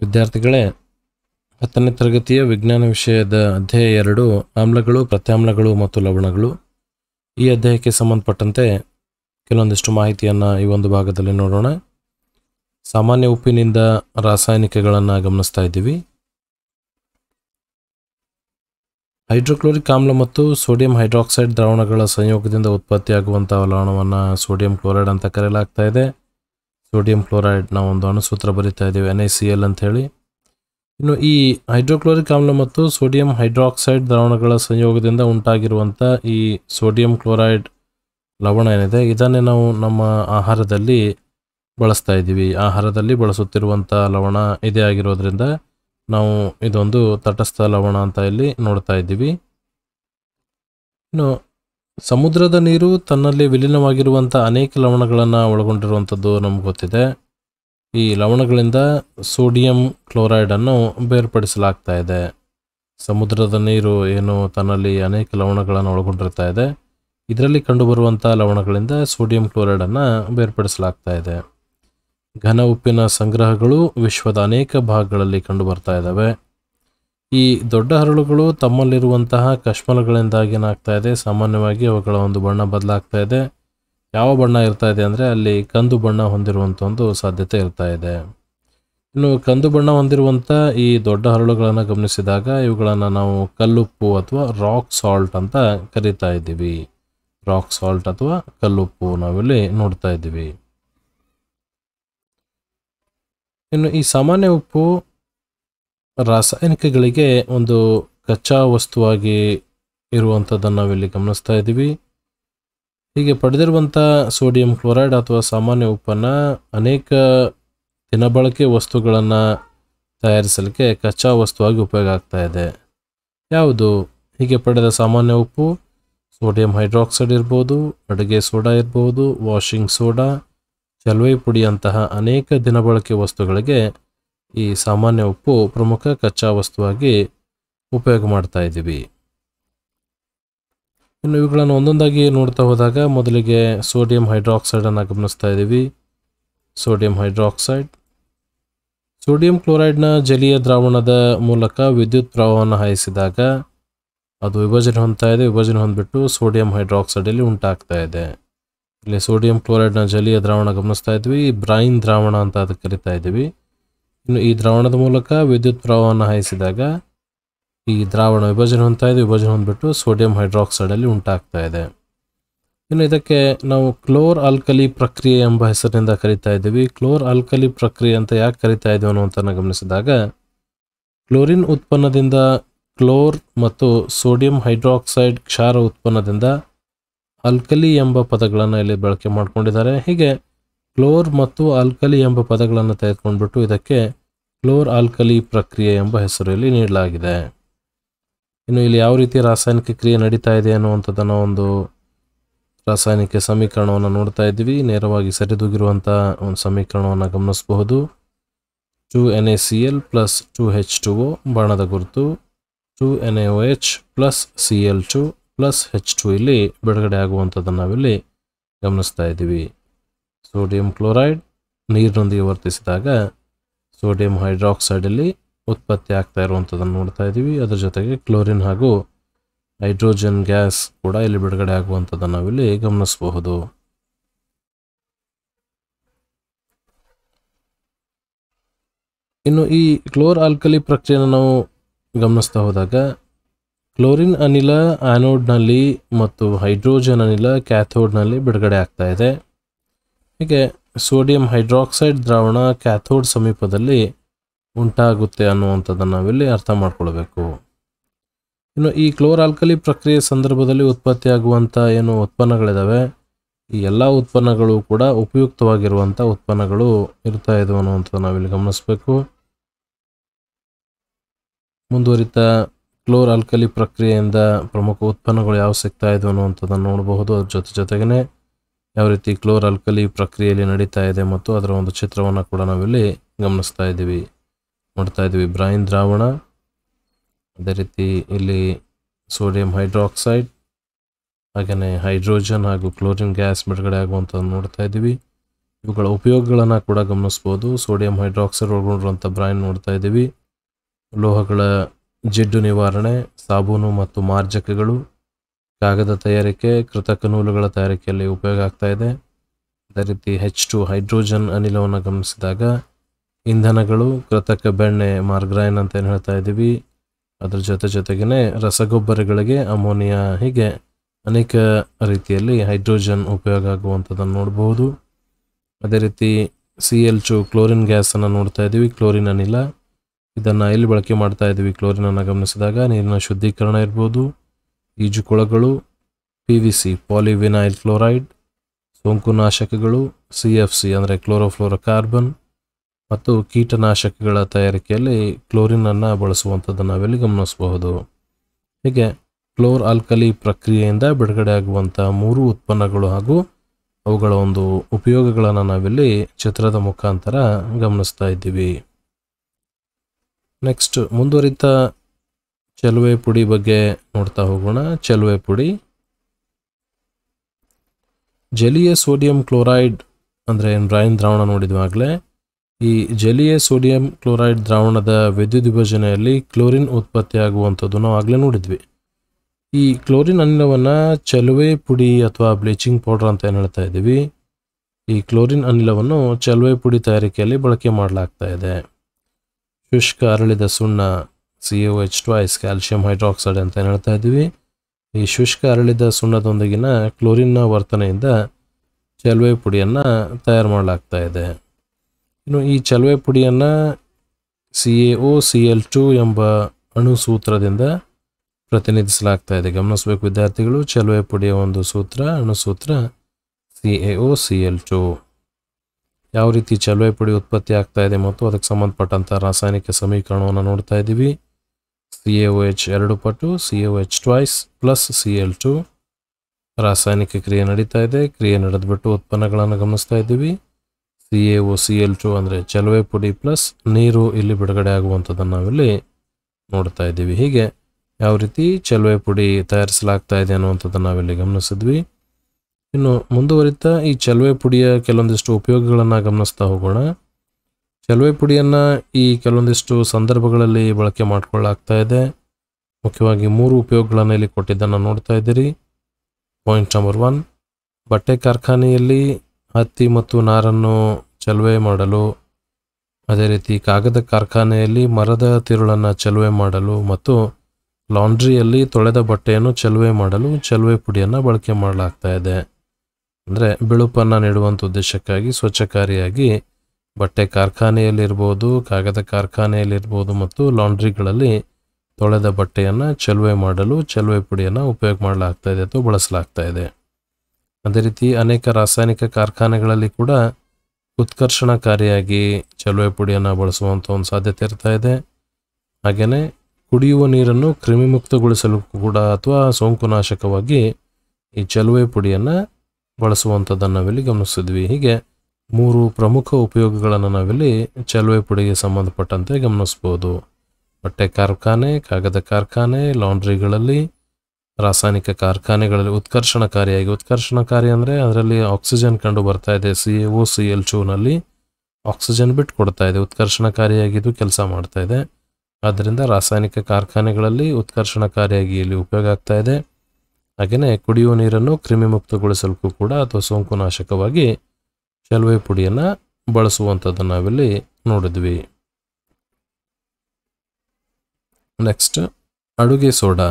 ವಿದ್ಯಾರ್ಥಿಗಳೇ ಹತ್ತನೇ ತರಗತಿಯ ವಿಜ್ಞಾನ ವಿಷಯದ ಅಧ್ಯಾಯ ಎರಡು ಆಮ್ಲಗಳು ಪ್ರತ್ಯಾಮ್ಲಗಳು ಮತ್ತು ಲವಣಗಳು ಈ ಅಧ್ಯಾಯಕ್ಕೆ ಸಂಬಂಧಪಟ್ಟಂತೆ ಕೆಲವೊಂದಿಷ್ಟು ಮಾಹಿತಿಯನ್ನು ಈ ಒಂದು ಭಾಗದಲ್ಲಿ ನೋಡೋಣ ಸಾಮಾನ್ಯ ಉಪ್ಪಿನಿಂದ ರಾಸಾಯನಿಕಗಳನ್ನು ಗಮನಿಸ್ತಾ ಇದ್ದೀವಿ ಹೈಡ್ರೋಕ್ಲೋರಿಕ್ ಆಮ್ಲ ಮತ್ತು ಸೋಡಿಯಂ ಹೈಡ್ರಾಕ್ಸೈಡ್ ದ್ರಾವಣಗಳ ಸಂಯೋಗದಿಂದ ಉತ್ಪತ್ತಿಯಾಗುವಂತಹ ಲವಣವನ್ನು ಸೋಡಿಯಂ ಕ್ಲೋರೈಡ್ ಅಂತ ಕರೆಯಲಾಗ್ತಾ ಇದೆ ಸೋಡಿಯಂ ಕ್ಲೋರೈಡ್ನ ಒಂದು ಅಣುಸೂತ್ರ ಬರಿತಾ ಇದ್ದೀವಿ ಎನ್ ಐ ಸಿ ಎಲ್ ಅಂತ ಹೇಳಿ ಇನ್ನು ಈ ಹೈಡ್ರೋಕ್ಲೋರಿಕ್ ಆಮ್ಲ ಮತ್ತು ಸೋಡಿಯಂ ಹೈಡ್ರಾಕ್ಸೈಡ್ ದ್ರಾವಣಗಳ ಸಂಯೋಗದಿಂದ ಉಂಟಾಗಿರುವಂಥ ಈ ಸೋಡಿಯಂ ಕ್ಲೋರೈಡ್ ಲವಣ ಏನಿದೆ ಇದನ್ನೇ ನಾವು ನಮ್ಮ ಆಹಾರದಲ್ಲಿ ಬಳಸ್ತಾ ಇದ್ದೀವಿ ಆಹಾರದಲ್ಲಿ ಬಳಸುತ್ತಿರುವಂಥ ಲವಣ ಇದೇ ಆಗಿರೋದ್ರಿಂದ ನಾವು ಇದೊಂದು ತಟಸ್ಥ ಲವಣ ಅಂತ ಇಲ್ಲಿ ನೋಡ್ತಾ ಇದ್ದೀವಿ ಇನ್ನು ಸಮುದ್ರದ ನೀರು ತನ್ನಲ್ಲಿ ವಿಲೀನವಾಗಿರುವಂಥ ಅನೇಕ ಲವಣಗಳನ್ನು ಒಳಗೊಂಡಿರುವಂಥದ್ದು ನಮ್ಗೆ ಗೊತ್ತಿದೆ ಈ ಲವಣಗಳಿಂದ ಸೋಡಿಯಂ ಕ್ಲೋರೈಡನ್ನು ಬೇರ್ಪಡಿಸಲಾಗ್ತಾ ಇದೆ ಸಮುದ್ರದ ನೀರು ಏನು ತನ್ನಲ್ಲಿ ಅನೇಕ ಲವಣಗಳನ್ನು ಒಳಗೊಂಡಿರ್ತಾ ಇದೆ ಇದರಲ್ಲಿ ಕಂಡುಬರುವಂಥ ಲವಣಗಳಿಂದ ಸೋಡಿಯಂ ಕ್ಲೋರೈಡನ್ನು ಬೇರ್ಪಡಿಸಲಾಗ್ತಾ ಇದೆ ಘನ ಉಪ್ಪಿನ ಸಂಗ್ರಹಗಳು ವಿಶ್ವದ ಅನೇಕ ಭಾಗಗಳಲ್ಲಿ ಕಂಡುಬರ್ತಾ ಇದ್ದಾವೆ ಈ ದೊಡ್ಡ ಹರಳುಗಳು ತಮ್ಮಲ್ಲಿರುವಂತಹ ಕಶ್ಮಲಗಳಿಂದಾಗಿ ಏನಾಗ್ತಾ ಇದೆ ಸಾಮಾನ್ಯವಾಗಿ ಅವುಗಳ ಒಂದು ಬಣ್ಣ ಬದಲಾಗ್ತಾ ಇದೆ ಯಾವ ಬಣ್ಣ ಇರ್ತಾ ಇದೆ ಅಂದರೆ ಅಲ್ಲಿ ಕಂದು ಬಣ್ಣ ಹೊಂದಿರುವಂಥ ಒಂದು ಸಾಧ್ಯತೆ ಇರ್ತಾ ಇದೆ ಇನ್ನು ಕಂದು ಬಣ್ಣ ಹೊಂದಿರುವಂಥ ಈ ದೊಡ್ಡ ಹರಳುಗಳನ್ನು ಗಮನಿಸಿದಾಗ ಇವುಗಳನ್ನು ನಾವು ಕಲ್ಲುಪ್ಪು ಅಥವಾ ರಾಕ್ ಸಾಲ್ಟ್ ಅಂತ ಕರಿತಾ ಇದ್ದೀವಿ ರಾಕ್ ಸಾಲ್ಟ್ ಅಥವಾ ಕಲ್ಲುಪ್ಪು ನಾವಿಲ್ಲಿ ನೋಡ್ತಾ ಇದ್ದೀವಿ ಇನ್ನು ಈ ಸಾಮಾನ್ಯ ಉಪ್ಪು ರಾಸಾಯನಿಕಗಳಿಗೆ ಒಂದು ಕಚ್ಚಾ ವಸ್ತುವಾಗಿ ಇರುವಂಥದ್ದನ್ನು ನಾವಿಲ್ಲಿ ಗಮನಿಸ್ತಾ ಇದ್ದೀವಿ ಹೀಗೆ ಪಡೆದಿರುವಂಥ ಸೋಡಿಯಂ ಕ್ಲೋರೈಡ್ ಅಥವಾ ಸಾಮಾನ್ಯ ಉಪ್ಪನ್ನು ಅನೇಕ ದಿನಬಳಕೆ ವಸ್ತುಗಳನ್ನು ತಯಾರಿಸಲಿಕ್ಕೆ ಕಚ್ಚಾ ವಸ್ತುವಾಗಿ ಉಪಯೋಗ ಆಗ್ತಾ ಇದೆ ಯಾವುದು ಹೀಗೆ ಪಡೆದ ಸಾಮಾನ್ಯ ಉಪ್ಪು ಸೋಡಿಯಂ ಹೈಡ್ರಾಕ್ಸೈಡ್ ಇರ್ಬೋದು ಅಡುಗೆ ಸೋಡಾ ಇರ್ಬೋದು ವಾಷಿಂಗ್ ಸೋಡಾ ಚಲುವೆ ಪುಡಿಯಂತಹ ಅನೇಕ ದಿನಬಳಕೆ ವಸ್ತುಗಳಿಗೆ ಈ ಸಾಮಾನ್ಯ ಉಪ್ಪು ಪ್ರಮುಖ ಕಚ್ಚಾ ವಸ್ತುವಾಗಿ ಉಪಯೋಗ ಮಾಡ್ತಾ ಇದ್ದೀವಿ ಇನ್ನು ಇವುಗಳನ್ನು ಒಂದೊಂದಾಗಿ ನೋಡ್ತಾ ಹೋದಾಗ ಮೊದಲಿಗೆ ಸೋಡಿಯಂ ಹೈಡ್ರಾಕ್ಸೈಡನ್ನು ಗಮನಿಸ್ತಾ ಇದ್ದೀವಿ ಸೋಡಿಯಂ ಹೈಡ್ರಾಕ್ಸೈಡ್ ಸೋಡಿಯಂ ಕ್ಲೋರೈಡ್ನ ಜಲೀಯ ದ್ರಾವಣದ ಮೂಲಕ ವಿದ್ಯುತ್ ಪ್ರವಾಹವನ್ನು ಹಾಯಿಸಿದಾಗ ಅದು ವಿಭಜನೆ ಹೊಂದ್ತಾ ಇದೆ ವಿಭಜನೆ ಹೊಂದ್ಬಿಟ್ಟು ಸೋಡಿಯಂ ಹೈಡ್ರಾಕ್ಸೈಡಲ್ಲಿ ಉಂಟಾಗ್ತಾ ಇದೆ ಇಲ್ಲಿ ಸೋಡಿಯಂ ಕ್ಲೋರೈಡ್ನ ಜಲೀಯ ದ್ರಾವಣ ಗಮನಿಸ್ತಾ ಇದ್ವಿ ಬ್ರೈನ್ ದ್ರಾವಣ ಅಂತ ಅದಕ್ಕೆ ಕರಿತಾ ಇದ್ದೀವಿ ಇನ್ನು ಈ ದ್ರಾವಣದ ಮೂಲಕ ವಿದ್ಯುತ್ ಪ್ರವಾಹವನ್ನು ಹಾಯಿಸಿದಾಗ ಈ ದ್ರಾವಣ ವಿಭಜನೆ ಹೊಂದ್ತಾ ಇದೆ ವಿಭಜನೆ ಹೊಂದ್ಬಿಟ್ಟು ಸೋಡಿಯಂ ಹೈಡ್ರಾಕ್ಸೈಡಲ್ಲಿ ಉಂಟಾಗ್ತಾ ಇದೆ ಇನ್ನು ಇದಕ್ಕೆ ನಾವು ಕ್ಲೋರ್ ಆಲ್ಕಲಿ ಪ್ರಕ್ರಿಯೆ ಎಂಬ ಹೆಸರಿನಿಂದ ಕರಿತಾ ಇದ್ದೀವಿ ಕ್ಲೋರ್ ಆಲ್ಕಲಿ ಪ್ರಕ್ರಿಯೆ ಅಂತ ಯಾಕೆ ಕರಿತಾ ಇದ್ದೀವಿ ಅನ್ನುವಂಥನ್ನು ಗಮನಿಸಿದಾಗ ಕ್ಲೋರಿನ್ ಉತ್ಪನ್ನದಿಂದ ಕ್ಲೋರ್ ಮತ್ತು ಸೋಡಿಯಂ ಹೈಡ್ರಾಕ್ಸೈಡ್ ಕ್ಷಾರ ಉತ್ಪನ್ನದಿಂದ ಆಲ್ಕಲಿ ಎಂಬ ಪದಗಳನ್ನು ಇಲ್ಲಿ ಬಳಕೆ ಮಾಡ್ಕೊಂಡಿದ್ದಾರೆ ಹೀಗೆ ಕ್ಲೋರ್ ಮತ್ತು ಆಲ್ಕಲಿ ಎಂಬ ಪದಗಳನ್ನು ತೆಗೆದುಕೊಂಡ್ಬಿಟ್ಟು ಇದಕ್ಕೆ ಕ್ಲೋರ್ ಆಲ್ಕಲಿ ಪ್ರಕ್ರಿಯೆ ಎಂಬ ಹೆಸರಲ್ಲಿ ನೀಡಲಾಗಿದೆ ಇನ್ನು ಇಲ್ಲಿ ಯಾವ ರೀತಿ ರಾಸಾಯನಿಕ ಕ್ರಿಯೆ ನಡೀತಾ ಇದೆ ಅನ್ನುವಂಥದ್ದನ್ನು ಒಂದು ರಾಸಾಯನಿಕ ಸಮೀಕರಣವನ್ನು ನೋಡ್ತಾ ಇದ್ದೀವಿ ನೇರವಾಗಿ ಸರಿದೂಗಿರುವಂಥ ಒಂದು ಸಮೀಕರಣವನ್ನು ಗಮನಿಸಬಹುದು two N A C L plus two H two O ಬಾಣದ ಗುರುತು two N A O H plus C L two plus H two ಇಲ್ಲಿ ಬಿಡುಗಡೆ ಆಗುವಂಥದ್ದನ್ನು ನಾವಿಲ್ಲಿ ಗಮನಿಸ್ತಾ ಇದ್ದೀವಿ ಸೋಡಿಯಂ ಕ್ಲೋರೈಡ್ ನೀರಿನೊಂದಿಗೆ ವರ್ತಿಸಿದಾಗ ಸೋಡಿಯಂ ಹೈಡ್ರಾಕ್ಸೈಡಲ್ಲಿ ಉತ್ಪತ್ತಿ ಆಗ್ತಾ ಇರುವಂಥದ್ದನ್ನು ನೋಡ್ತಾ ಇದ್ದೀವಿ ಅದರ ಜೊತೆಗೆ ಕ್ಲೋರಿನ್ ಹಾಗೂ ಹೈಡ್ರೋಜನ್ ಗ್ಯಾಸ್ ಕೂಡ ಇಲ್ಲಿ ಬಿಡುಗಡೆ ಆಗುವಂಥದ್ದನ್ನು ನಾವಿಲ್ಲಿ ಗಮನಿಸಬಹುದು ಇನ್ನು ಈ ಕ್ಲೋರ್ ಆಲ್ಕಲಿ ಪ್ರಕ್ರಿಯೆಯನ್ನು ನಾವು ಗಮನಿಸ್ತಾ ಹೋದಾಗ ಕ್ಲೋರಿನ್ ಅನಿಲ ಆ್ಯನೋಡ್ನಲ್ಲಿ ಮತ್ತು ಹೈಡ್ರೋಜನ್ ಅನಿಲ ಕ್ಯಾಥೋಡ್ನಲ್ಲಿ ಬಿಡುಗಡೆ ಆಗ್ತಾ ಇದೆ ಹೀಗೆ ಸೋಡಿಯಂ ಹೈಡ್ರಾಕ್ಸೈಡ್ ದ್ರಾವಣ ಕ್ಯಾಥೋಡ್ ಸಮೀಪದಲ್ಲಿ ಉಂಟಾಗುತ್ತೆ ಅನ್ನುವಂಥದ್ದನ್ನು ನಾವಿಲ್ಲಿ ಅರ್ಥ ಮಾಡ್ಕೊಳ್ಬೇಕು ಇನ್ನು ಈ ಕ್ಲೋರ್ ಆಲ್ಕಲಿ ಪ್ರಕ್ರಿಯೆ ಸಂದರ್ಭದಲ್ಲಿ ಉತ್ಪತ್ತಿಯಾಗುವಂಥ ಏನು ಉತ್ಪನ್ನಗಳಿದ್ದಾವೆ ಈ ಎಲ್ಲ ಉತ್ಪನ್ನಗಳು ಕೂಡ ಉಪಯುಕ್ತವಾಗಿರುವಂಥ ಉತ್ಪನ್ನಗಳು ಇರ್ತಾ ಇದ್ದವು ಅನ್ನುವಂಥದ್ದು ನಾವಿಲ್ಲಿ ಗಮನಿಸಬೇಕು ಮುಂದುವರಿತ ಕ್ಲೋರ್ ಆಲ್ಕಲಿ ಪ್ರಕ್ರಿಯೆಯಿಂದ ಪ್ರಮುಖ ಉತ್ಪನ್ನಗಳು ಯಾವ ಸಿಗ್ತಾ ಇದ್ವು ಅನ್ನುವಂಥದ್ದನ್ನು ನೋಡಬಹುದು ಅದ್ರ ಜೊತೆ ಜೊತೆಗೇ ಯಾವ ರೀತಿ ಕ್ಲೋರ್ ಆಲ್ಕಲಿ ಪ್ರಕ್ರಿಯೆಯಲ್ಲಿ ನಡೀತಾ ಇದೆ ಮತ್ತು ಅದರ ಒಂದು ಚಿತ್ರವನ್ನು ಕೂಡ ನಾವಿಲ್ಲಿ ಗಮನಿಸ್ತಾ ಇದ್ದೀವಿ ನೋಡ್ತಾ ಇದ್ದೀವಿ ಬ್ರೈನ್ ದ್ರಾವಣ ಅದೇ ರೀತಿ ಇಲ್ಲಿ ಸೋಡಿಯಂ ಹೈಡ್ರಾಕ್ಸೈಡ್ ಹಾಗೆಯೇ ಹೈಡ್ರೋಜನ್ ಹಾಗೂ ಕ್ಲೋರಿನ್ ಗ್ಯಾಸ್ ಬಿಡುಗಡೆ ಆಗುವಂಥದ್ದು ನೋಡ್ತಾ ಇದ್ದೀವಿ ಇವುಗಳ ಉಪಯೋಗಗಳನ್ನು ಕೂಡ ಗಮನಿಸ್ಬೋದು ಸೋಡಿಯಂ ಹೈಡ್ರಾಕ್ಸೈಡ್ ಒಳಗೊಂಡಿರುವಂಥ ಬ್ರಾಯಿನ್ ನೋಡ್ತಾ ಇದ್ದೀವಿ ಲೋಹಗಳ ಜಿಡ್ಡು ನಿವಾರಣೆ ಸಾಬೂನು ಮತ್ತು ಮಾರ್ಜಕಗಳು ಕಾಗದ ತಯಾರಿಕೆ ಕೃತಕ ನೂಲುಗಳ ತಯಾರಿಕೆಯಲ್ಲಿ ಉಪಯೋಗ ಆಗ್ತಾ ಇದೆ ಅದೇ ರೀತಿ ಹೆಚ್ ಟು ಹೈಡ್ರೋಜನ್ ಅನಿಲವನ್ನು ಗಮನಿಸಿದಾಗ ಇಂಧನಗಳು ಕೃತಕ ಬೆಣ್ಣೆ ಮಾರ್ಗ್ರೈನ್ ಅಂತ ಏನು ಹೇಳ್ತಾ ಇದ್ದೀವಿ ಅದ್ರ ಜೊತೆ ಜೊತೆಗೇನೆ ರಸಗೊಬ್ಬರಗಳಿಗೆ ಅಮೋನಿಯಾ ಹೀಗೆ ಅನೇಕ ರೀತಿಯಲ್ಲಿ ಹೈಡ್ರೋಜನ್ ಉಪಯೋಗ ಆಗುವಂಥದ್ದನ್ನು ನೋಡಬಹುದು ಅದೇ ರೀತಿ ಸಿ ಎಲ್ ಟು ಕ್ಲೋರಿನ್ ಗ್ಯಾಸನ್ನು ನೋಡ್ತಾ ಇದ್ದೀವಿ ಕ್ಲೋರಿನ್ ಅನಿಲ ಇದನ್ನು ಎಲ್ಲಿ ಬಳಕೆ ಮಾಡ್ತಾ ಇದ್ದೀವಿ ಕ್ಲೋರಿನನ್ನು ಗಮನಿಸಿದಾಗ ನೀರಿನ ಶುದ್ಧೀಕರಣ ಇರ್ಬೋದು ಈಜುಕೊಳಗಳು P V C polyvinyl chloride ಸೋಂಕುನಾಶಕಗಳು ಸಿ ಎಫ್ ಸಿ ಅಂದರೆ ಕ್ಲೋರೋಫ್ಲೋರೋ ಕಾರ್ಬನ್ ಮತ್ತು ಕೀಟನಾಶಕಗಳ ತಯಾರಿಕೆಯಲ್ಲಿ ಕ್ಲೋರಿನನ್ನು ಬಳಸುವಂಥದ್ದನ್ನು ನಾವೆಲ್ಲಿ ಗಮನಿಸಬಹುದು ಹೀಗೆ ಕ್ಲೋರ್ ಆಲ್ಕಲಿ ಪ್ರಕ್ರಿಯೆಯಿಂದ ಬಿಡುಗಡೆ ಆಗುವಂಥ ಮೂರು ಉತ್ಪನ್ನಗಳು ಹಾಗೂ ಅವುಗಳ ಒಂದು ಉಪಯೋಗಗಳನ್ನು ನಾವಿಲ್ಲಿ ಚಿತ್ರದ ಮುಖಾಂತರ ಗಮನಿಸ್ತಾ ಇದ್ದೀವಿ ನೆಕ್ಸ್ಟ್ ಮುಂದುವರಿತ ಚೆಲುವೆ ಪುಡಿ ಬಗ್ಗೆ ನೋಡ್ತಾ ಹೋಗೋಣ ಚೆಲುವೆ ಪುಡಿ ಜಲೀಯ ಸೋಡಿಯಂ ಕ್ಲೋರೈಡ್ ಅಂದರೆ ಏನು ಬ್ರೈನ್ ದ್ರಾವಣ ನೋಡಿದ್ವಾಗಲೇ ಈ ಜಲೀಯ ಸೋಡಿಯಂ ಕ್ಲೋರೈಡ್ ದ್ರಾವಣದ ವಿದ್ಯುತ್ ವಿಭಜನೆಯಲ್ಲಿ ಕ್ಲೋರಿನ್ ಉತ್ಪತ್ತಿಯಾಗುವಂಥದ್ದು ನಾವು ಆಗಲೇ ನೋಡಿದ್ವಿ ಈ ಕ್ಲೋರಿನ್ ಅನಿಲವನ್ನು ಚೆಲುವೆ ಪುಡಿ ಅಥವಾ ಬ್ಲೀಚಿಂಗ್ ಪೌಡರ್ ಅಂತ ಏನು ಹೇಳ್ತಾ ಇದ್ದೀವಿ ಈ ಕ್ಲೋರಿನ್ ಅನಿಲವನ್ನು ಚೆಲುವೆ ಪುಡಿ ತಯಾರಿಕೆಯಲ್ಲಿ ಬಳಕೆ ಮಾಡಲಾಗ್ತಾ ಇದೆ ಶುಷ್ಕ ಅರಳಿದ ಸುಣ್ಣ C O H twice calcium hydroxide ಅಂತ ಏನು ಹೇಳ್ತಾ ಇದ್ದೀವಿ ಈ ಶುಷ್ಕ ಅರಳಿದ ಸುಣ್ಣದೊಂದಿಗಿನ ಕ್ಲೋರಿನ್ನ ವರ್ತನೆಯಿಂದ ಚೆಲುವೆ ಪುಡಿಯನ್ನು ತಯಾರು ಮಾಡಲಾಗ್ತಾ ಇದೆ ಇನ್ನು ಈ ಚೆಲುವೆ ಪುಡಿಯನ್ನು C A O C L two ಎಂಬ ಅಣು ಸೂತ್ರದಿಂದ ಪ್ರತಿನಿಧಿಸಲಾಗ್ತಾ ಇದೆ ಗಮನಿಸಬೇಕು ವಿದ್ಯಾರ್ಥಿಗಳು ಚೆಲುವೆ ಪುಡಿಯ ಒಂದು ಸೂತ್ರ ಅಣು ಸೂತ್ರ C A O C L two ಯಾವ ರೀತಿ ಚೆಲುವೆ ಪುಡಿ ಉತ್ಪತ್ತಿ ಆಗ್ತಾ ಇದೆ ಮತ್ತು ಅದಕ್ಕೆ ಸಂಬಂಧಪಟ್ಟಂಥ ರಾಸಾಯನಿಕ ಸಮೀಕರಣವನ್ನು ನೋಡ್ತಾ ಇದ್ದೀವಿ ಸಿ ಎ ಒ ಎಚ್ ಎರಡು ಪಟ್ಟು C A O H twice plus C L two ರಾಸಾಯನಿಕ ಕ್ರಿಯೆ ನಡೀತಾ ಇದೆ ಕ್ರಿಯೆ ನಡೆದ್ಬಿಟ್ಟು ಉತ್ಪನ್ನಗಳನ್ನು ಗಮನಿಸ್ತಾ ಇದ್ದೀವಿ C A O C L two ಅಂದರೆ ಚೆಲುವೆ ಪುಡಿ ಪ್ಲಸ್ ನೀರು ಇಲ್ಲಿ ಬಿಡುಗಡೆ ಆಗುವಂಥದ್ದನ್ನು ನಾವಿಲ್ಲಿ ನೋಡ್ತಾ ಇದ್ದೀವಿ ಹೀಗೆ ಯಾವ ರೀತಿ ಚೆಲುವೆ ಪುಡಿ ತಯಾರಿಸಲಾಗ್ತಾ ಇದೆ ಅನ್ನುವಂಥದ್ದನ್ನು ನಾವಿಲ್ಲಿ ಗಮನಿಸಿದ್ವಿ ಇನ್ನು ಮುಂದುವರಿತಾ ಈ ಚೆಲುವೆ ಪುಡಿಯ ಕೆಲವೊಂದಿಷ್ಟು ಉಪಯೋಗಗಳನ್ನು ಗಮನಿಸ್ತಾ ಹೋಗೋಣ ಚೆಲುವೆ ಪುಡಿಯನ್ನು ಈ ಕೆಲವೊಂದಿಷ್ಟು ಸಂದರ್ಭಗಳಲ್ಲಿ ಬಳಕೆ ಮಾಡಿಕೊಳ್ಳಾಗ್ತಾ ಇದೆ ಮುಖ್ಯವಾಗಿ ಮೂರು ಉಪಯೋಗಗಳನ್ನು ಇಲ್ಲಿ ಕೊಟ್ಟಿದ್ದನ್ನು ನೋಡ್ತಾ ಇದ್ದೀರಿ ಪಾಯಿಂಟ್ ನಂಬರ್ ಒನ್ ಬಟ್ಟೆ ಕಾರ್ಖಾನೆಯಲ್ಲಿ ಹತ್ತಿ ಮತ್ತು ನಾರನ್ನು ಚಲುವೆ ಮಾಡಲು ಅದೇ ರೀತಿ ಕಾಗದ ಕಾರ್ಖಾನೆಯಲ್ಲಿ ಮರದ ತಿರುಳನ್ನು ಚಲುವೆ ಮಾಡಲು ಮತ್ತು ಲಾಂಡ್ರಿಯಲ್ಲಿ ತೊಳೆದ ಬಟ್ಟೆಯನ್ನು ಚಲುವೆ ಮಾಡಲು ಚಲುವೆ ಪುಡಿಯನ್ನು ಬಳಕೆ ಮಾಡಲಾಗ್ತಾ ಇದೆ ಅಂದರೆ ಬಿಳುಪನ್ನು ನೀಡುವಂಥ ಉದ್ದೇಶಕ್ಕಾಗಿ ಸ್ವಚ್ಛಕಾರಿಯಾಗಿ ಬಟ್ಟೆ ಕಾರ್ಖಾನೆಯಲ್ಲಿರ್ಬೋದು ಕಾಗದ ಕಾರ್ಖಾನೆಯಲ್ಲಿರ್ಬೋದು ಮತ್ತು ಲಾಂಡ್ರಿಗಳಲ್ಲಿ ತೊಳೆದ ಬಟ್ಟೆಯನ್ನು ಚಲುವೆ ಮಾಡಲು ಚಲುವೆ ಪುಡಿಯನ್ನು ಉಪಯೋಗ ಮಾಡಲಾಗ್ತಾ ಇದೆ ಅಥವಾ ಬಳಸಲಾಗ್ತಾ ಇದೆ ಅದೇ ರೀತಿ ಅನೇಕ ರಾಸಾಯನಿಕ ಕಾರ್ಖಾನೆಗಳಲ್ಲಿ ಕೂಡ ಉತ್ಕರ್ಷಣಕಾರಿಯಾಗಿ ಚಲುವೆ ಪುಡಿಯನ್ನು ಬಳಸುವಂಥ ಒಂದು ಸಾಧ್ಯತೆ ಇರ್ತಾ ಇದೆ ಹಾಗೆಯೇ ಕುಡಿಯುವ ನೀರನ್ನು ಕ್ರಿಮಿಮುಕ್ತಗೊಳಿಸಲು ಕೂಡ ಅಥವಾ ಸೋಂಕುನಾಶಕವಾಗಿ ಈ ಚಲುವೆ ಪುಡಿಯನ್ನು ಬಳಸುವಂಥದ್ದನ್ನು ನಾವಿಲ್ಲಿ ಗಮನಿಸಿದ್ವಿ ಹೀಗೆ ಮೂರು ಪ್ರಮುಖ ಉಪಯೋಗಗಳನ್ನು ನಾವಿಲ್ಲಿ ಚಲುವೆ ಪುಡಿಗೆ ಸಂಬಂಧಪಟ್ಟಂತೆ ಗಮನಿಸ್ಬೋದು ಬಟ್ಟೆ ಕಾರ್ಖಾನೆ ಕಾಗದ ಕಾರ್ಖಾನೆ ಲಾಂಡ್ರಿಗಳಲ್ಲಿ ರಾಸಾಯನಿಕ ಕಾರ್ಖಾನೆಗಳಲ್ಲಿ ಉತ್ಕರ್ಷಣಕಾರಿಯಾಗಿ ಉತ್ಕರ್ಷಣಕಾರಿ ಅಂದರೆ ಅದರಲ್ಲಿ ಆಕ್ಸಿಜನ್ ಕಂಡು ಬರ್ತಾ ಇದೆ ಸಿ ಒ ಸಿ ಎಲ್ ಚೂನಲ್ಲಿ ಆಕ್ಸಿಜನ್ ಬಿಟ್ಟು ಕೊಡ್ತಾ ಇದೆ ಉತ್ಕರ್ಷಣಕಾರಿಯಾಗಿದ್ದು ಕೆಲಸ ಮಾಡ್ತಾ ಇದೆ ಆದ್ದರಿಂದ ರಾಸಾಯನಿಕ ಕಾರ್ಖಾನೆಗಳಲ್ಲಿ ಉತ್ಕರ್ಷಣಕಾರಿಯಾಗಿ ಇಲ್ಲಿ ಉಪಯೋಗ ಆಗ್ತಾ ಇದೆ ಹಾಗೆಯೇ ಕುಡಿಯುವ ನೀರನ್ನು ಕ್ರಿಮಿಮುಕ್ತಗೊಳಿಸಲಿಕ್ಕೂ ಕೂಡ ಅಥವಾ ಸೋಂಕುನಾಶಕವಾಗಿ ಚಲುವೆ ಪುಡಿಯನ್ನು ಬಳಸುವಂಥದ್ದನ್ನು ನಾವಿಲ್ಲಿ ನೋಡಿದ್ವಿ ನೆಕ್ಸ್ಟ್ ಅಡುಗೆ ಸೋಡಾ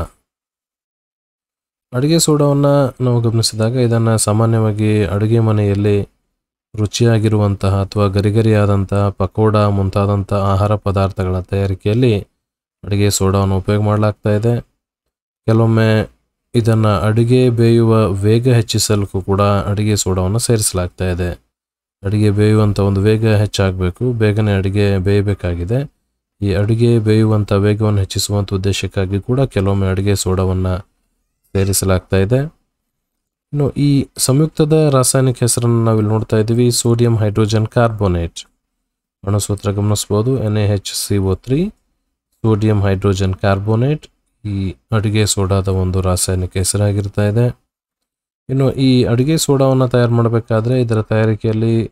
ಅಡುಗೆ ಸೋಡಾವನ್ನು ನಾವು ಗಮನಿಸಿದಾಗ ಇದನ್ನು ಸಾಮಾನ್ಯವಾಗಿ ಅಡುಗೆ ಮನೆಯಲ್ಲಿ ರುಚಿಯಾಗಿರುವಂತಹ ಅಥವಾ ಗರಿಗರಿಯಾದಂತಹ ಪಕೋಡ ಮುಂತಾದಂಥ ಆಹಾರ ಪದಾರ್ಥಗಳ ತಯಾರಿಕೆಯಲ್ಲಿ ಅಡುಗೆ ಸೋಡಾವನ್ನು ಉಪಯೋಗ ಮಾಡಲಾಗ್ತಾ ಇದೆ ಕೆಲವೊಮ್ಮೆ ಇದನ್ನು ಅಡುಗೆ ಬೇಯುವ ವೇಗ ಹೆಚ್ಚಿಸಲಿಕ್ಕೂ ಕೂಡ ಅಡುಗೆ ಸೋಡಾವನ್ನು ಸೇರಿಸಲಾಗ್ತಾ ಇದೆ ಅಡುಗೆ ಬೇಯುವಂಥ ಒಂದು ವೇಗ ಹೆಚ್ಚಾಗಬೇಕು ಬೇಗನೆ ಅಡುಗೆ ಬೇಯಬೇಕಾಗಿದೆ ಈ ಅಡುಗೆ ಬೇಯುವಂಥ ವೇಗವನ್ನು ಹೆಚ್ಚಿಸುವಂಥ ಉದ್ದೇಶಕ್ಕಾಗಿ ಕೂಡ ಕೆಲವೊಮ್ಮೆ ಅಡುಗೆ ಸೋಡಾವನ್ನು ಸೇರಿಸಲಾಗ್ತಾ ಇದೆ ಇನ್ನು ಈ ಸಂಯುಕ್ತದ ರಾಸಾಯನಿಕ ಹೆಸರನ್ನು ನಾವಿಲ್ಲಿ ನೋಡ್ತಾ ಇದ್ದೀವಿ ಸೋಡಿಯಂ ಹೈಡ್ರೋಜನ್ ಕಾರ್ಬೋನೇಟ್ ಅಣುಸೂತ್ರ ಗಮನಿಸ್ಬೋದು N A H C O three sodium hydrogen carbonate ಈ ಅಡುಗೆ ಸೋಡಾದ ಒಂದು ರಾಸಾಯನಿಕ ಹೆಸರಾಗಿರ್ತಾ ಇದೆ ಇನ್ನು ಈ ಅಡುಗೆ ಸೋಡಾವನ್ನು ತಯಾರು ಮಾಡಬೇಕಾದ್ರೆ ಇದರ ತಯಾರಿಕೆಯಲ್ಲಿ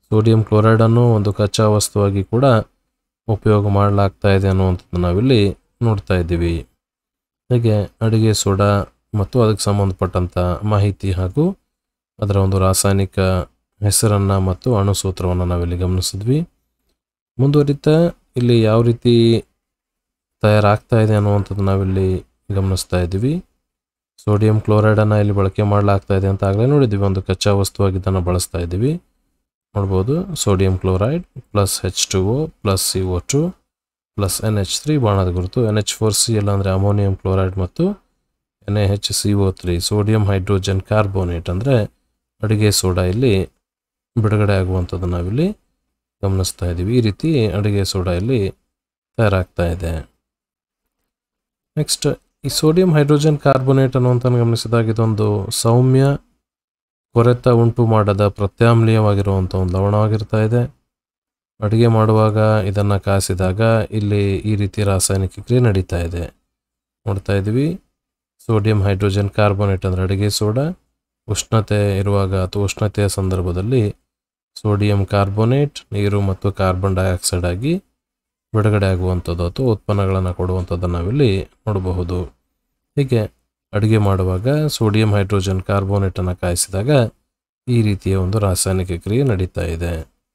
ಸೋಡಿಯಂ ಕ್ಲೋರೈಡನ್ನು ಒಂದು ಕಚ್ಚಾ ವಸ್ತುವಾಗಿ ಕೂಡ ಉಪಯೋಗ ಮಾಡಲಾಗ್ತಾ ಇದೆ ಅನ್ನುವಂಥದ್ದು ನಾವಿಲ್ಲಿ ನೋಡ್ತಾ ಇದ್ದೀವಿ ಹಾಗೆ ಅಡುಗೆ ಸೋಡಾ ಮತ್ತು ಅದಕ್ಕೆ ಸಂಬಂಧಪಟ್ಟಂಥ ಮಾಹಿತಿ ಹಾಗೂ ಅದರ ಒಂದು ರಾಸಾಯನಿಕ ಹೆಸರನ್ನು ಮತ್ತು ಅಣುಸೂತ್ರವನ್ನು ನಾವಿಲ್ಲಿ ಗಮನಿಸಿದ್ವಿ ಮುಂದುವರಿತಾ ಇಲ್ಲಿ ಯಾವ ರೀತಿ ತಯಾರಾಗ್ತಾ ಇದೆ ಅನ್ನುವಂಥದ್ದು ನಾವಿಲ್ಲಿ ಗಮನಿಸ್ತಾ ಇದ್ದೀವಿ ಸೋಡಿಯಂ ಕ್ಲೋರೈಡನ್ನು ಇಲ್ಲಿ ಬಳಕೆ ಮಾಡಲಾಗ್ತಾ ಇದೆ ಅಂತ ಆಗಲೇ ನೋಡಿದ್ದೀವಿ ಒಂದು ಕಚ್ಚಾ ವಸ್ತುವಾಗಿ ಇದನ್ನು ಬಳಸ್ತಾ ಇದ್ದೀವಿ ನೋಡ್ಬೋದು sodium chloride plus H two O plus C O two plus N H three ಬಾಣದ ಗುರುತು N H four C L ಅಂದರೆ ಅಮೋನಿಯಂ ಕ್ಲೋರೈಡ್ ಮತ್ತು N A H C O three sodium hydrogen carbonate ಅಂದರೆ ಅಡುಗೆ ಸೋಡಾ ಇಲ್ಲಿ ಬಿಡುಗಡೆ ಆಗುವಂಥದ್ದು ನಾವಿಲ್ಲಿ ಗಮನಿಸ್ತಾ ಇದ್ದೀವಿ ಈ ರೀತಿ ಅಡುಗೆ ಸೋಡಾ ಇಲ್ಲಿ ತಯಾರಾಗ್ತಾ ಇದೆ ನೆಕ್ಸ್ಟ್ ಈ ಸೋಡಿಯಂ ಹೈಡ್ರೋಜನ್ ಕಾರ್ಬೋನೇಟ್ ಅನ್ನುವಂಥ ಗಮನಿಸಿದಾಗ ಇದೊಂದು ಸೌಮ್ಯ ಕೊರೆತ ಉಂಟು ಮಾಡದ ಪ್ರತ್ಯಾಮ್ಲೀಯವಾಗಿರುವಂಥ ಒಂದು ಲವಣವಾಗಿರ್ತಾ ಇದೆ ಅಡುಗೆ ಮಾಡುವಾಗ ಇದನ್ನು ಕಾಸಿದಾಗ ಇಲ್ಲಿ ಈ ರೀತಿ ರಾಸಾಯನಿಕ ಕ್ರಿಯೆ ನಡೀತಾ ಇದೆ ನೋಡ್ತಾ ಇದ್ದೀವಿ ಸೋಡಿಯಂ ಹೈಡ್ರೋಜನ್ ಕಾರ್ಬೋನೇಟ್ ಅಂದರೆ ಅಡುಗೆ ಸೋಡಾ ಉಷ್ಣತೆ ಇರುವಾಗ ಅಥವಾ ಉಷ್ಣತೆಯ ಸಂದರ್ಭದಲ್ಲಿ ಸೋಡಿಯಂ ಕಾರ್ಬೋನೇಟ್ ನೀರು ಮತ್ತು ಕಾರ್ಬನ್ ಡೈಆಕ್ಸೈಡ್ ಆಗಿ ಬಿಡುಗಡೆ ಆಗುವಂಥದ್ದು ಅಥವಾ ಉತ್ಪನ್ನಗಳನ್ನು ಕೊಡುವಂಥದ್ದನ್ನು ನಾವಿಲ್ಲಿ ನೋಡಬಹುದು ಹೀಗೆ ಅಡುಗೆ ಮಾಡುವಾಗ ಸೋಡಿಯಂ ಹೈಡ್ರೋಜನ್ ಕಾರ್ಬೋನೇಟನ್ನು ಕಾಯಿಸಿದಾಗ ಈ ರೀತಿಯ ಒಂದು ರಾಸಾಯನಿಕ ಕ್ರಿಯೆ ನಡೀತಾ ಇದೆ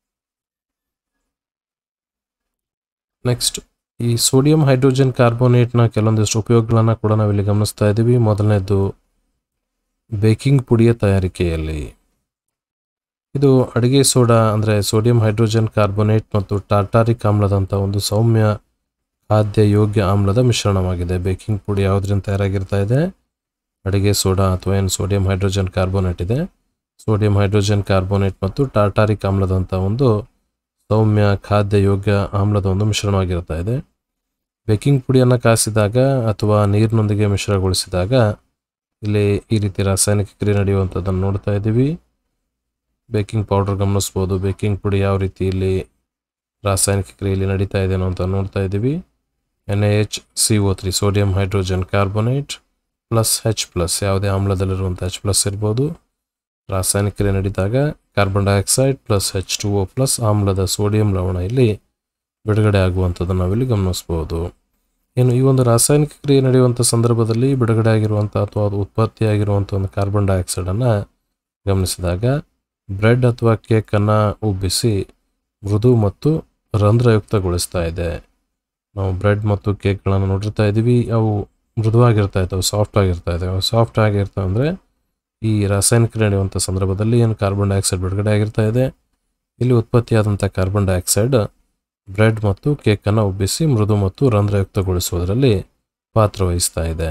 ನೆಕ್ಸ್ಟ್ ಈ ಸೋಡಿಯಂ ಹೈಡ್ರೋಜನ್ ಕಾರ್ಬೋನೇಟ್ನ ಕೆಲವೊಂದಿಷ್ಟು ಉಪಯೋಗಗಳನ್ನು ಕೂಡ ನಾವಿಲ್ಲಿ ಗಮನಿಸ್ತಾ ಇದ್ದೀವಿ ಮೊದಲನೇದು ಬೇಕಿಂಗ್ ಪುಡಿಯ ತಯಾರಿಕೆಯಲ್ಲಿ ಇದು ಅಡುಗೆ ಸೋಡಾ ಅಂದರೆ ಸೋಡಿಯಂ ಹೈಡ್ರೋಜನ್ ಕಾರ್ಬೋನೇಟ್ ಮತ್ತು ಟಾರ್ಟಾರಿಕ್ ಆಮ್ಲದಂಥ ಒಂದು ಸೌಮ್ಯ ಖಾದ್ಯ ಯೋಗ್ಯ ಆಮ್ಲದ ಮಿಶ್ರಣವಾಗಿದೆ ಬೇಕಿಂಗ್ ಪುಡಿ ಯಾವುದರಿಂದ ತಯಾರಾಗಿರ್ತಾ ಇದೆ ಅಡುಗೆ ಸೋಡಾ ಅಥವಾ ಏನು ಸೋಡಿಯಂ ಹೈಡ್ರೋಜನ್ ಕಾರ್ಬೋನೇಟ್ ಇದೆ ಸೋಡಿಯಂ ಹೈಡ್ರೋಜನ್ ಕಾರ್ಬೋನೇಟ್ ಮತ್ತು ಟಾರ್ಟಾರಿಕ್ ಆಮ್ಲದಂಥ ಒಂದು ಸೌಮ್ಯ ಖಾದ್ಯ ಯೋಗ್ಯ ಆಮ್ಲದ ಒಂದು ಮಿಶ್ರಣವಾಗಿರ್ತಾ ಇದೆ ಬೇಕಿಂಗ್ ಪುಡಿಯನ್ನು ಕಾಸಿದಾಗ ಅಥವಾ ನೀರಿನೊಂದಿಗೆ ಮಿಶ್ರಗೊಳಿಸಿದಾಗ ಇಲ್ಲಿ ಈ ರೀತಿ ರಾಸಾಯನಿಕ ಕ್ರಿಯೆ ನಡೆಯುವಂಥದ್ದನ್ನು ನೋಡ್ತಾ ಇದ್ದೀವಿ ಬೇಕಿಂಗ್ ಪೌಡರ್ ಗಮನಿಸ್ಬೋದು ಬೇಕಿಂಗ್ ಪುಡಿ ಯಾವ ರೀತಿ ಇಲ್ಲಿ ರಾಸಾಯನಿಕ ಕ್ರಿಯೆಯಲ್ಲಿ ನಡೀತಾ ಇದೆ ಅಂತ ನೋಡ್ತಾ ಇದ್ದೀವಿ N A H C O three sodium hydrogen carbonate plus H plus ಯಾವುದೇ ಆಮ್ಲದಲ್ಲಿರುವಂಥ ಹೆಚ್ ಪ್ಲಸ್ ಇರ್ಬೋದು ರಾಸಾಯನಿಕ ಕ್ರಿಯೆ ನಡೀತಾಗ carbon dioxide plus H two O plus ಆಮ್ಲದ ಸೋಡಿಯಂ ಲವಣ ಇಲ್ಲಿ ಬಿಡುಗಡೆ ಆಗುವಂಥದ್ದನ್ನು ನಾವಿಲ್ಲಿ ಗಮನಿಸ್ಬೋದು ಏನು ಈ ಒಂದು ರಾಸಾಯನಿಕ ಕ್ರಿಯೆ ನಡೆಯುವಂಥ ಸಂದರ್ಭದಲ್ಲಿ ಬಿಡುಗಡೆ ಆಗಿರುವಂಥ ಅಥವಾ ಅದು ಉತ್ಪತ್ತಿಯಾಗಿರುವಂಥ ಒಂದು ಕಾರ್ಬನ್ ಡೈಆಕ್ಸೈಡನ್ನು ಗಮನಿಸಿದಾಗ ಬ್ರೆಡ್ ಅಥವಾ ಕೇಕನ್ನು ಉಬ್ಬಿಸಿ ಮೃದು ಮತ್ತು ರಂಧ್ರಯುಕ್ತಗೊಳಿಸ್ತಾ ಇದೆ ನಾವು ಬ್ರೆಡ್ ಮತ್ತು ಕೇಕ್ಗಳನ್ನು ನೋಡಿರ್ತಾ ಇದ್ದೀವಿ ಅವು ಮೃದುವಾಗಿರ್ತಾ ಇದ್ದಾವೆ ಸಾಫ್ಟ್ ಆಗಿರ್ತಾ ಇದ್ದಾವೆ ಸಾಫ್ಟ್ ಆಗಿರ್ತವೆ ಅಂದರೆ ಈ ರಾಸಾಯನಿಕ ನಡೆಯುವಂಥ ಸಂದರ್ಭದಲ್ಲಿ ಏನು ಕಾರ್ಬನ್ ಡೈಆಕ್ಸೈಡ್ ಬಿಡುಗಡೆ ಆಗಿರ್ತಾ ಇದೆ ಇಲ್ಲಿ ಉತ್ಪತ್ತಿಯಾದಂಥ ಕಾರ್ಬನ್ ಡೈಆಕ್ಸೈಡ್ ಬ್ರೆಡ್ ಮತ್ತು ಕೇಕನ್ನು ಉಬ್ಬಿಸಿ ಮೃದು ಮತ್ತು ರಂಧ್ರಯುಕ್ತಗೊಳಿಸುವುದರಲ್ಲಿ ಪಾತ್ರವಹಿಸ್ತಾ ಇದೆ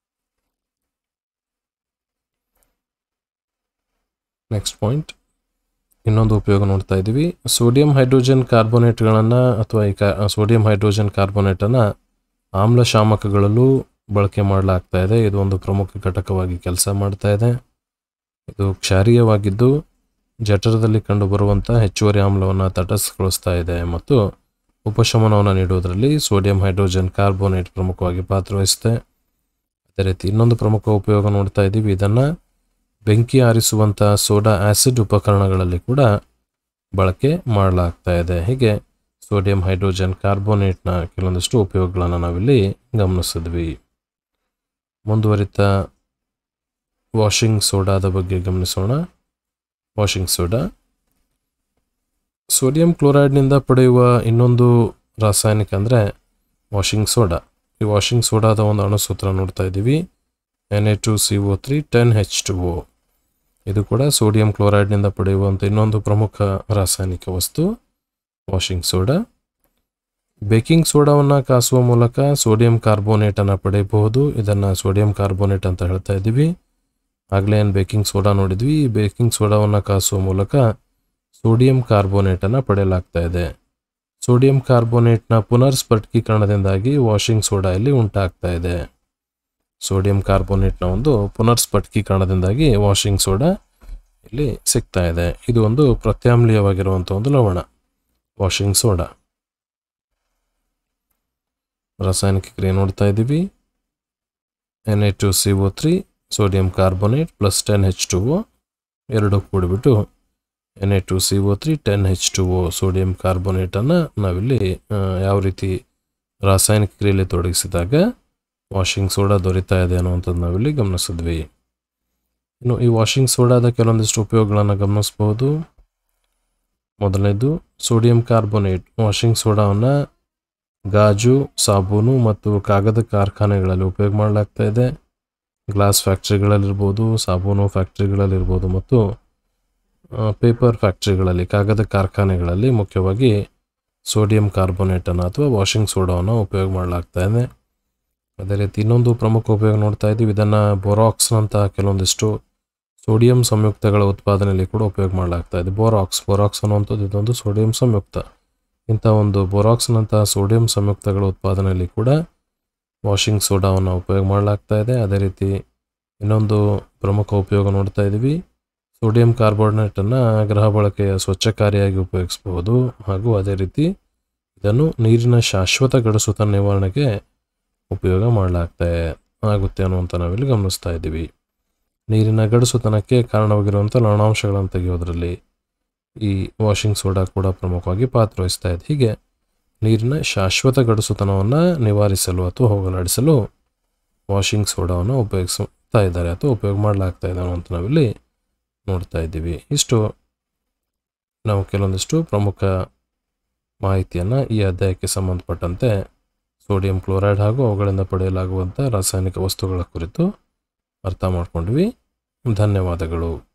ನೆಕ್ಸ್ಟ್ ಪಾಯಿಂಟ್ ಇನ್ನೊಂದು ಉಪಯೋಗ ನೋಡ್ತಾ ಇದ್ದೀವಿ ಸೋಡಿಯಂ ಹೈಡ್ರೋಜನ್ ಕಾರ್ಬೋನೇಟ್ಗಳನ್ನು ಅಥವಾ ಈ ಕಾ ಸೋಡಿಯಂ ಹೈಡ್ರೋಜನ್ ಕಾರ್ಬೋನೇಟನ್ನು ಆಮ್ಲಶಾಮಕಗಳಲ್ಲೂ ಬಳಕೆ ಮಾಡಲಾಗ್ತಾ ಇದೆ ಇದು ಒಂದು ಪ್ರಮುಖ ಘಟಕವಾಗಿ ಕೆಲಸ ಮಾಡ್ತಾ ಇದೆ ಇದು ಕ್ಷಾರೀಯವಾಗಿದ್ದು ಜಠರದಲ್ಲಿ ಕಂಡುಬರುವಂಥ ಹೆಚ್ಚುವರಿ ಆಮ್ಲವನ್ನು ತಟಸ್ಥಗೊಳಿಸ್ತಾ ಇದೆ ಮತ್ತು ಉಪಶಮನವನ್ನು ನೀಡುವುದರಲ್ಲಿ ಸೋಡಿಯಂ ಹೈಡ್ರೋಜನ್ ಕಾರ್ಬೋನೇಟ್ ಪ್ರಮುಖವಾಗಿ ಪಾತ್ರವಹಿಸುತ್ತೆ ಅದೇ ರೀತಿ ಇನ್ನೊಂದು ಪ್ರಮುಖ ಉಪಯೋಗ ನೋಡ್ತಾ ಇದ್ದೀವಿ ಇದನ್ನು ಬೆಂಕಿ ಆರಿಸುವಂಥ ಸೋಡಾ ಆ್ಯಸಿಡ್ ಉಪಕರಣಗಳಲ್ಲಿ ಕೂಡ ಬಳಕೆ ಮಾಡಲಾಗ್ತಾ ಇದೆ ಹೀಗೆ ಸೋಡಿಯಂ ಹೈಡ್ರೋಜನ್ ಕಾರ್ಬೋನೇಟ್ನ ಕೆಲವೊಂದಿಷ್ಟು ಉಪಯೋಗಗಳನ್ನು ನಾವಿಲ್ಲಿ ಗಮನಿಸಿದ್ವಿ ಮುಂದುವರಿತ ವಾಷಿಂಗ್ ಸೋಡಾದ ಬಗ್ಗೆ ಗಮನಿಸೋಣ ವಾಷಿಂಗ್ ಸೋಡಾ ಸೋಡಿಯಂ ಕ್ಲೋರೈಡ್ನಿಂದ ಪಡೆಯುವ ಇನ್ನೊಂದು ರಾಸಾಯನಿಕ ಅಂದರೆ ವಾಷಿಂಗ್ ಸೋಡಾ ಈ ವಾಷಿಂಗ್ ಸೋಡಾದ ಒಂದು ಅಣುಸೂತ್ರ ನೋಡ್ತಾ ಇದ್ದೀವಿ N A two C O three ten H two O ಇದು ಕೂಡ ಸೋಡಿಯಂ ಕ್ಲೋರೈಡ್ನಿಂದ ಪಡೆಯುವಂಥ ಇನ್ನೊಂದು ಪ್ರಮುಖ ರಾಸಾಯನಿಕ ವಸ್ತು ವಾಷಿಂಗ್ ಸೋಡಾ ಬೇಕಿಂಗ್ ಸೋಡಾವನ್ನು ಕಾಸುವ ಮೂಲಕ ಸೋಡಿಯಂ ಕಾರ್ಬೋನೇಟನ್ನು ಪಡೆಯಬಹುದು ಇದನ್ನು ಸೋಡಿಯಂ ಕಾರ್ಬೋನೇಟ್ ಅಂತ ಹೇಳ್ತಾ ಇದ್ದೀವಿ ಆಗಲೇ ಏನು ಬೇಕಿಂಗ್ ಸೋಡಾ ನೋಡಿದ್ವಿ ಈ ಬೇಕಿಂಗ್ ಸೋಡಾವನ್ನು ಕಾಸುವ ಮೂಲಕ ಸೋಡಿಯಂ ಕಾರ್ಬೋನೇಟನ್ನು ಪಡೆಯಲಾಗ್ತಾ ಇದೆ ಸೋಡಿಯಂ ಕಾರ್ಬೋನೇಟ್ನ ಪುನರ್ ಸ್ಫಟಿಕೀಕರಣದಿಂದಾಗಿ ವಾಷಿಂಗ್ ಸೋಡಾ ಇಲ್ಲಿ ಉಂಟಾಗ್ತಾ ಇದೆ ಸೋಡಿಯಂ ಕಾರ್ಬೋನೇಟ್ನ ಒಂದು ಪುನರ್ ಸ್ಫಟಿಕೀಕರಣದಿಂದಾಗಿ ವಾಷಿಂಗ್ ಸೋಡಾ ಇಲ್ಲಿ ಸಿಗ್ತಾ ಇದೆ ಇದು ಒಂದು ಪ್ರತ್ಯಾಮ್ಲೀಯವಾಗಿರುವಂಥ ಒಂದು ಲವಣ ವಾಷಿಂಗ್ ಸೋಡಾ ರಾಸಾಯನಿಕ ಕ್ರಿಯೆ ನೋಡ್ತಾ ಇದ್ದೀವಿ N A two C O three sodium carbonate plus ten H two O ಎರಡು ಕೂಡಿಬಿಟ್ಟು N A two C O three ten H two O sodium ಕಾರ್ಬೋನೇಟನ್ನು ನಾವಿಲ್ಲಿ ಆ, ಯಾವ ರೀತಿ ರಾಸಾಯನಿಕ ಕ್ರಿಯೆಯಲ್ಲಿ ತೊಡಗಿಸಿದಾಗ ವಾಷಿಂಗ್ ಸೋಡಾ ದೊರೀತಾ ಇದೆ ಅನ್ನುವಂಥದ್ದು ನಾವಿಲ್ಲಿ ಗಮನಿಸಿದ್ವಿ ಇನ್ನು ಈ ವಾಷಿಂಗ್ ಸೋಡಾದ ಕೆಲವೊಂದಿಷ್ಟು ಉಪಯೋಗಗಳನ್ನು ಗಮನಿಸ್ಬೋದು ಮೊದಲನೇದು ಸೋಡಿಯಂ ಕಾರ್ಬೋನೇಟ್ ವಾಷಿಂಗ್ ಸೋಡಾವನ್ನು ಗಾಜು ಸಾಬೂನು ಮತ್ತು ಕಾಗದ ಕಾರ್ಖಾನೆಗಳಲ್ಲಿ ಉಪಯೋಗ ಮಾಡಲಾಗ್ತಾ ಇದೆ ಗ್ಲಾಸ್ ಫ್ಯಾಕ್ಟ್ರಿಗಳಲ್ಲಿರ್ಬೋದು ಸಾಬೂನು ಫ್ಯಾಕ್ಟ್ರಿಗಳಲ್ಲಿರ್ಬೋದು ಮತ್ತು ಪೇಪರ್ ಫ್ಯಾಕ್ಟ್ರಿಗಳಲ್ಲಿ ಕಾಗದ ಕಾರ್ಖಾನೆಗಳಲ್ಲಿ ಮುಖ್ಯವಾಗಿ ಸೋಡಿಯಂ ಕಾರ್ಬೋನೇಟನ್ನು ಅಥವಾ ವಾಷಿಂಗ್ ಸೋಡಾವನ್ನು ಉಪಯೋಗ ಮಾಡಲಾಗ್ತಾ ಇದೆ ಅದೇ ರೀತಿ ಇನ್ನೊಂದು ಪ್ರಮುಖ ಉಪಯೋಗ ನೋಡ್ತಾ ಇದ್ದೀವಿ ಇದನ್ನು ಬೋರಾಕ್ಸ್ನಂತಹ ಕೆಲವೊಂದಿಷ್ಟು ಸೋಡಿಯಂ ಸಂಯುಕ್ತಗಳ ಉತ್ಪಾದನೆಯಲ್ಲಿ ಕೂಡ ಉಪಯೋಗ ಮಾಡಲಾಗ್ತಾ ಇದೆ ಬೋರಾಕ್ಸ್ ಬೋರಾಕ್ಸ್ ಅನ್ನುವಂಥದ್ದು ಇದೊಂದು ಸೋಡಿಯಂ ಸಂಯುಕ್ತ ಇಂಥ ಒಂದು ಬೋರಾಕ್ಸ್ನಂತಹ ಸೋಡಿಯಂ ಸಂಯುಕ್ತಗಳ ಉತ್ಪಾದನೆಯಲ್ಲಿ ಕೂಡ ವಾಷಿಂಗ್ ಸೋಡಾವನ್ನು ಉಪಯೋಗ ಮಾಡಲಾಗ್ತಾ ಇದೆ ಅದೇ ರೀತಿ ಇನ್ನೊಂದು ಪ್ರಮುಖ ಉಪಯೋಗ ನೋಡ್ತಾ ಇದ್ದೀವಿ ಸೋಡಿಯಂ ಕಾರ್ಬೋನೇಟನ್ನು ಗೃಹ ಬಳಕೆಯ ಸ್ವಚ್ಛಕಾರಿಯಾಗಿ ಉಪಯೋಗಿಸಬಹುದು ಹಾಗೂ ಅದೇ ರೀತಿ ಇದನ್ನು ನೀರಿನ ಶಾಶ್ವತ ಗಡಸುತನ ನಿವಾರಣೆಗೆ ಉಪಯೋಗ ಮಾಡಲಾಗ್ತಾ ಆಗುತ್ತೆ ಅನ್ನುವಂಥ ನಾವಿಲ್ಲಿ ಗಮನಿಸ್ತಾ ಇದ್ದೀವಿ ನೀರಿನ ಗಡಸುತನಕ್ಕೆ ಕಾರಣವಾಗಿರುವಂಥ ಲವಣಾಂಶಗಳನ್ನು ತೆಗೆಯೋದ್ರಲ್ಲಿ ಈ ವಾಷಿಂಗ್ ಸೋಡಾ ಕೂಡ ಪ್ರಮುಖವಾಗಿ ಪಾತ್ರ ವಹಿಸ್ತಾ ಇದೆ ಹೀಗೆ ನೀರಿನ ಶಾಶ್ವತ ಗಡಸುತನವನ್ನು ನಿವಾರಿಸಲು ಅಥವಾ ಹೋಗಲಾಡಿಸಲು ವಾಷಿಂಗ್ ಸೋಡಾವನ್ನು ಉಪಯೋಗಿಸ್ತಾ ಇದ್ದಾರೆ ಅಥವಾ ಉಪಯೋಗ ಮಾಡಲಾಗ್ತಾ ಇದೆ ಅನ್ನುವಂಥ ನಾವಿಲ್ಲಿ ನೋಡ್ತಾ ಇದ್ದೀವಿ ಇಷ್ಟು ನಾವು ಕೆಲವೊಂದಿಷ್ಟು ಪ್ರಮುಖ ಮಾಹಿತಿಯನ್ನು ಈ ಅಧ್ಯಾಯಕ್ಕೆ ಸಂಬಂಧಪಟ್ಟಂತೆ ಸೋಡಿಯಂ ಕ್ಲೋರೈಡ್ ಹಾಗೂ ಅವುಗಳಿಂದ ಪಡೆಯಲಾಗುವಂಥ ರಾಸಾಯನಿಕ ವಸ್ತುಗಳ ಕುರಿತು ಅರ್ಥ ಮಾಡ್ಕೊಂಡ್ವಿ ಧನ್ಯವಾದಗಳು